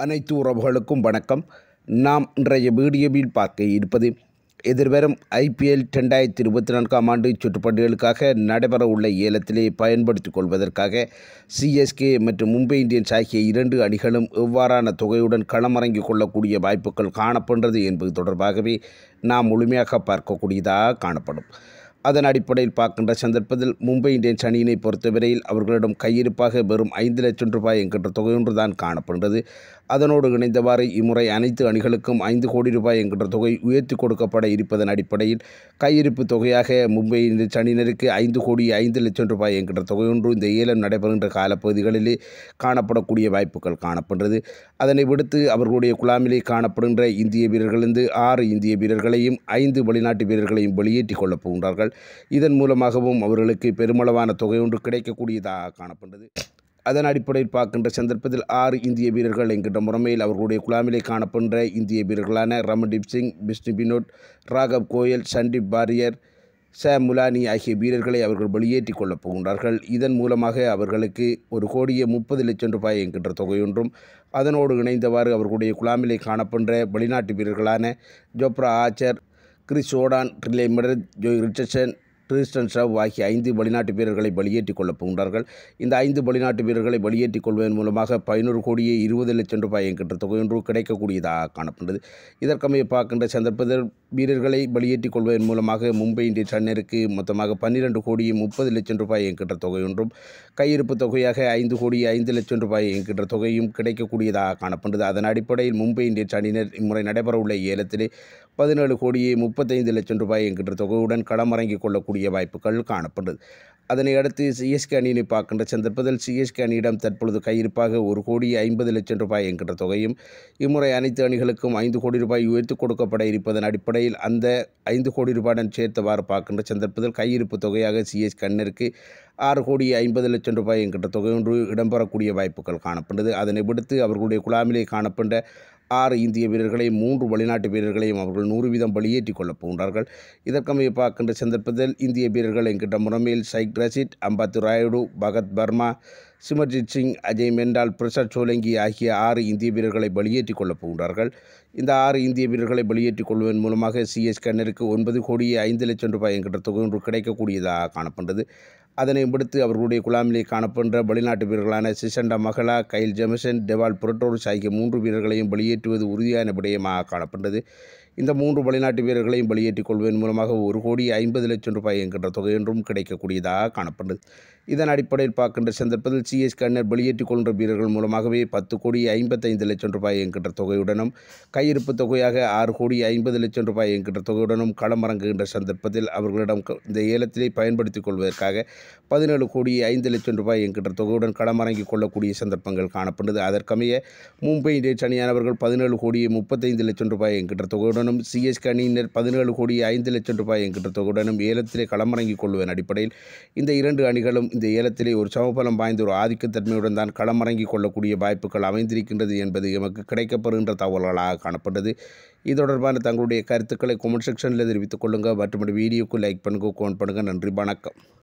அனைத்து உறவுகளுக்கும் வணக்கம் நாம் இன்றைய வீடியோவில் பார்க்க இருப்பது எதிர்வரும் ஐபிஎல் ரெண்டாயிரத்தி இருபத்தி நான்காம் ஆண்டு சுற்றுப்பட்டியலுக்காக நடைபெற உள்ள ஏலத்திலே பயன்படுத்திக் கொள்வதற்காக சிஎஸ்கே மற்றும் மும்பை இந்தியன்ஸ் ஆகிய இரண்டு அணிகளும் எவ்வாறான தொகையுடன் களமிறங்கிக் கொள்ளக்கூடிய வாய்ப்புகள் காணப்படுகிறது என்பது தொடர்பாகவே நாம் முழுமையாக பார்க்கக்கூடியதாக காணப்படும் அதன் அடிப்படையில் பார்க்கின்ற சந்தர்ப்பத்தில் மும்பை இந்தியன்ஸ் அணியினை பொறுத்தவரையில் அவர்களிடம் கையிருப்பாக வெறும் ஐந்து லட்சம் ரூபாய் என்கின்ற தொகையொன்று தான் காணப்படுகிறது அதனோடு இணைந்தவாறு இம்முறை அனைத்து அணிகளுக்கும் ஐந்து கோடி ரூபாய் என்கின்ற தொகை உயர்த்தி கொடுக்கப்பட இருப்பதன் அடிப்படையில் கையிருப்பு தொகையாக மும்பை இந்தியன்ஸ் அணியினருக்கு ஐந்து கோடி ஐந்து லட்சம் ரூபாய் என்கின்ற தொகையொன்று இந்த ஏலம் நடைபெறுகின்ற காலப்பகுதிகளிலே காணப்படக்கூடிய வாய்ப்புகள் காணப்படுகிறது அதனை விடுத்து அவர்களுடைய குழாமிலே காணப்படுகின்ற இந்திய வீரர்களிருந்து ஆறு இந்திய வீரர்களையும் ஐந்து வெளிநாட்டு வீரர்களையும் வெளியேற்றிக் கொள்ளப் போகின்றார்கள் இதன் மூலமாகவும் அவர்களுக்கு பெருமளவான தொகை ஒன்று கிடைக்கக்கூடியதாக காணப்படுகிறது அதன் அடிப்படையில் பார்க்கின்ற சந்தர்ப்பத்தில் ஆறு இந்திய வீரர்கள் என்கின்ற முறைமையில் அவர்களுடைய குழாமிலே காணப்படுகின்ற இந்திய வீரர்களான ரமன்தீப் சிங் விஷ்ணு வினோத் ராகவ் கோயல் சண்டீப் பாரியர் சாம் முலானி ஆகிய வீரர்களை அவர்கள் வெளியேற்றிக் கொள்ளப் போகின்றார்கள் இதன் மூலமாக அவர்களுக்கு ஒரு கோடியே முப்பது லட்சம் ரூபாய் என்கின்ற தொகையொன்றும் அதனோடு இணைந்தவாறு அவர்களுடைய குழாமிலே காணப்படுகின்ற வெளிநாட்டு வீரர்களான Jofra Archer Chris Jordan Riley Meredith Jhye Richardson கிறிஸ்டன் ஷவ் ஆகிய ஐந்து வெளிநாட்டு வீரர்களை வெளியேற்றிக் கொள்ளப் போகின்றார்கள் இந்த ஐந்து வெளிநாட்டு வீரர்களை வெளியேற்றிக் கொள்வதன் மூலமாக பதினோரு கோடியே இருபது லட்சம் ரூபாய் என்கின்ற தொகையொன்று கிடைக்கக்கூடியதாக காணப்படுகிறது இதற்கமைய பார்க்கின்ற சந்தர்ப்பத்தில் வீரர்களை வெளியேற்றிக் கொள்வதன் மூலமாக மும்பை இந்தியன்ஸ் அணியினருக்கு மொத்தமாக பன்னிரெண்டு கோடியே முப்பது லட்சம் ரூபாய் என்கின்ற தொகையொன்றும் கையிருப்பு தொகையாக ஐந்து கோடி ஐந்து லட்சம் ரூபாய் என்கின்ற தொகையும் கிடைக்கக்கூடியதாக காணப்படுகிறது அதன் அடிப்படையில் மும்பை இந்தியன்ஸ் அணியினர் இம்முறை நடைபெறவுள்ள ஏலத்திலே பதினேழு கோடியே முப்பத்தைந்து லட்சம் ரூபாய் என்கின்ற தொகையுடன் களமிறங்கிக் கொள்ளக்கூடிய வாய்ப்புகள் காணப்படுகிறது அதனை அடுத்து சிஎஸ்கே அணியினை பார்க்கின்ற சந்தர்ப்பத்தில் சிஎஸ்கே அணியிடம் தற்பொழுது கையிருப்பாக ஒரு கோடி ஐம்பது லட்சம் ரூபாய் என்கின்ற தொகையும் இம்முறை அனைத்து அணிகளுக்கும் ஐந்து கோடி ரூபாய் உயர்த்தி கொடுக்கப்பட இருப்பதன் அடிப்படையில் அந்த ஐந்து கோடி ரூபாயுடன் சேர்த்தவாறு பார்க்கின்ற சந்தர்ப்பத்தில் கையிருப்பு தொகையாக சிஎஸ்கே அணியினருக்கு ஆறு கோடி ஐம்பது லட்சம் ரூபாய் என்கின்ற தொகை ஒன்று இடம்பெறக்கூடிய வாய்ப்புகள் காணப்படுகிறது அதனை விடுத்து அவர்களுடைய குழாமிலே காணப்பட்ட ஆறு இந்திய வீரர்களை மூன்று வெளிநாட்டு வீரர்களையும் அவர்கள் நூறு வீதம் வெளியேற்றிக் கொள்ளப் போகின்றார்கள் இதற்கமைய பார்க்கின்ற சந்தர்ப்பத்தில் இந்திய வீரர்கள் என்கின்ற முறைமையில் சைக் ரசிட் அம்பாத்து ராயுடு பகத் பர்மா சிமர்ஜித் சிங் அஜய் மெண்டால் பிரசாத் சோலங்கி ஆகிய ஆறு இந்திய வீரர்களை வெளியேற்றிக் கொள்ளப் போகின்றார்கள் இந்த ஆறு இந்திய வீரர்களை வெளியேற்றிக் கொள்வதன் மூலமாக சிஎஸ் கண்ணருக்கு ஒன்பது கோடியே ஐந்து லட்சம் ரூபாய் என்கின்ற தொகை ஒன்று கிடைக்கக்கூடியதாக காணப்படுகிறது அதனை விடுத்து அவர்களுடைய குழாமிலே காணப்படுகின்ற வெளிநாட்டு வீரர்களான சிசண்டா மகளா கைல் ஜெமசன் டெவால் புரட்டோர்ஸ் ஆகிய மூன்று வீரர்களையும் வெளியேற்றுவது உறுதியான விடயமாக காணப்பட்டது இந்த மூன்று வெளிநாட்டு வீரர்களையும் வெளியேற்றிக் கொள்வதன் மூலமாக ஒரு கோடி ஐம்பது லட்சம் ரூபாய் என்கின்ற தொகையொன்றும் கிடைக்கக்கூடியதாக காணப்பட்டது இதன் அடிப்படையில் பார்க்கின்ற சந்தர்ப்பத்தில் சிஎஸ் கண்ணர் வெளியேற்றிக் கொள்கின்ற வீரர்கள் மூலமாகவே பத்து கோடி ஐம்பத்தைந்து லட்சம் ரூபாய் என்கின்ற தொகையுடனும் கையிருப்பு தொகையாக ஆறு கோடி ஐம்பது லட்சம் ரூபாய் என்கின்ற தொகையுடனும் களமிறங்குகின்ற சந்தர்ப்பத்தில் அவர்களிடம் இந்த ஏலத்திலே பயன்படுத்திக் கொள்வதற்காக பதினேழு கோடி ஐந்து லட்சம் ரூபாய் என்கின்ற தொகையுடன் களமிறங்கிக் கொள்ளக்கூடிய சந்தர்ப்பங்கள் காணப்படுது அதற்கமைய மும்பை இந்தியன்ஸ் அணியானவர்கள் பதினேழு கோடி முப்பத்தைந்து லட்சம் ரூபாய் என்கின்ற தொகையுடனும் சிஎஸ்கே அணியினர் பதினேழு கோடி ஐந்து லட்சம் ரூபாய் என்கின்ற தொகையுடனும் ஏலத்திலே களமிறங்கிக் கொள்வதன் அடிப்படையில் இந்த இரண்டு அணிகளும் இந்த ஏலத்திலே ஒரு சமபலம் வாய்ந்த ஒரு ஆதிக்கத்தன்மையுடன் தான் களமிறங்கிக் கொள்ளக்கூடிய வாய்ப்புகள் அமைந்திருக்கின்றது என்பது எமக்கு கிடைக்கப்படுகின்ற தகவல்களாக காணப்பட்டது இது தொடர்பான தங்களுடைய கருத்துக்களை கமெண்ட் செக்ஷனில் தெரிவித்துக் கொள்ளுங்கள் மற்றும் வீடியோக்கு லைக் பண்ணுங்கள் கோன் பண்ணுங்கள் நன்றி வணக்கம்